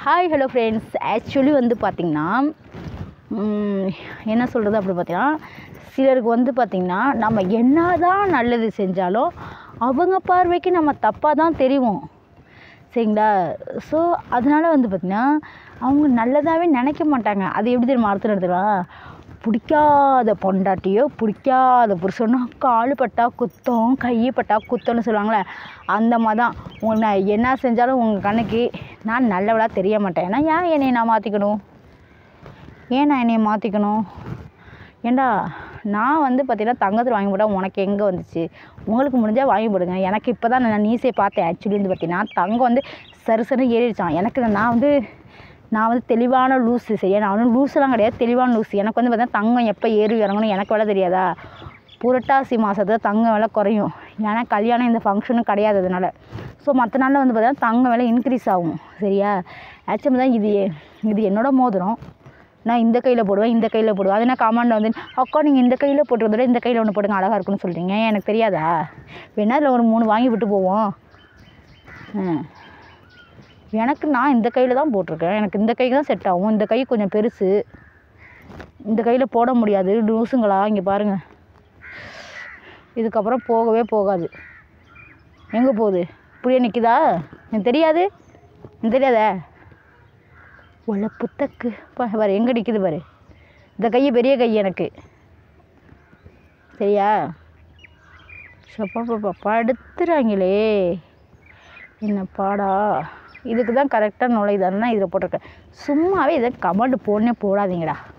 Hi hello friends actually வந்து பார்த்திங்கன்னா ம், என்ன சொல்கிறது அப்படி பார்த்தீங்கன்னா சிலருக்கு வந்து பார்த்திங்கன்னா நம்ம என்ன தான் நல்லது செஞ்சாலும் அவங்க பார்வைக்கு நம்ம தப்பாக தான் தெரியும் சரிங்களா ஸோ அதனால வந்து பார்த்திங்கன்னா அவங்க நல்லதாகவே நினைக்க மாட்டாங்க அது எப்படி தெரியுமா அர்த்தம் எடுத்துக்கலாம் பிடிக்காத பொண்டாட்டியோ பிடிக்காத புருஷனோ கால் பட்டா குத்தம் கை பட்டா குத்தம்னு சொல்லுவாங்களே அந்த மாதிரி தான் உங்க நான் என்ன செஞ்சாலும் உங்கள் கண்ணுக்கு நான் நல்லவளாக தெரிய மாட்டேன் ஏன்னா ஏன் என்னை நான் மாற்றிக்கணும் ஏன் நான் என்னைய மாற்றிக்கணும் ஏண்டா நான் வந்து பார்த்தீங்கன்னா தங்கத்தில் வாங்கி போட்டால் உனக்கு எங்கே வந்துச்சு உங்களுக்கு முடிஞ்சால் வாங்கி போடுங்க எனக்கு இப்போ தான் நான் நியூஸே பார்த்தேன் ஆக்சுவலி வந்து பார்த்தீங்கன்னா தங்கம் வந்து சரு சரு ஏறிடுச்சான் எனக்கு நான் வந்து நான் வந்து தெளிவான லூஸு சரியா நான் வந்து லூஸெல்லாம் கிடையாது தெளிவான லூஸு எனக்கு வந்து பார்த்தீங்கன்னா தங்கம் எப்போ ஏறி இறங்கணும் எனக்கு வேலை தெரியாதா புரட்டாசி மாதத்துல தங்கம் விலை குறையும் ஏன்னா கல்யாணம் இந்த ஃபங்க்ஷனும் கிடையாது அதனால் ஸோ மற்ற நாளில் வந்து பார்த்தீங்கன்னா தங்கம் விலை இன்க்ரீஸ் ஆகும் சரியா ஆக்சுவலி தான் இது இது என்னோட மோதிரம் நான் இந்த கையில் போடுவேன் இந்த கையில் போடுவேன் அது நான் கமாண்டில் வந்து அக்கா நீங்கள் இந்த கையில் போட்டுறத விட இந்த கையில் ஒன்று போடுங்க அழகாக இருக்குன்னு சொல்கிறீங்க எனக்கு தெரியாதா வேணா இதில் ஒரு மூணு வாங்கி விட்டு போவோம் ஆ. எனக்கு நான் இந்த கையில் தான் போட்டிருக்கேன் எனக்கு இந்த கை தான் செட் ஆகும் இந்த கை கொஞ்சம் பெருசு இந்த கையில் போட முடியாது லூசுங்களா இங்கே பாருங்கள் இதுக்கப்புறம் போகவே போகாது எங்கே போகுது இப்படியே நிற்குதா எனக்கு தெரியாது எனக்கு தெரியாதா உழப்பு தக்கு பா- பாரு எங்கே நிற்குது பாரு இந்த கை பெரிய கை எனக்கு சரியா சப்பா படுத்துறாங்களே என்ன பாடா இதுக்கு தான் கரெக்டாக நுழையுதான்னா இதில் போட்டிருக்கேன் சும்மாவே இதை கமெண்ட் போடனே போடாதீங்கடா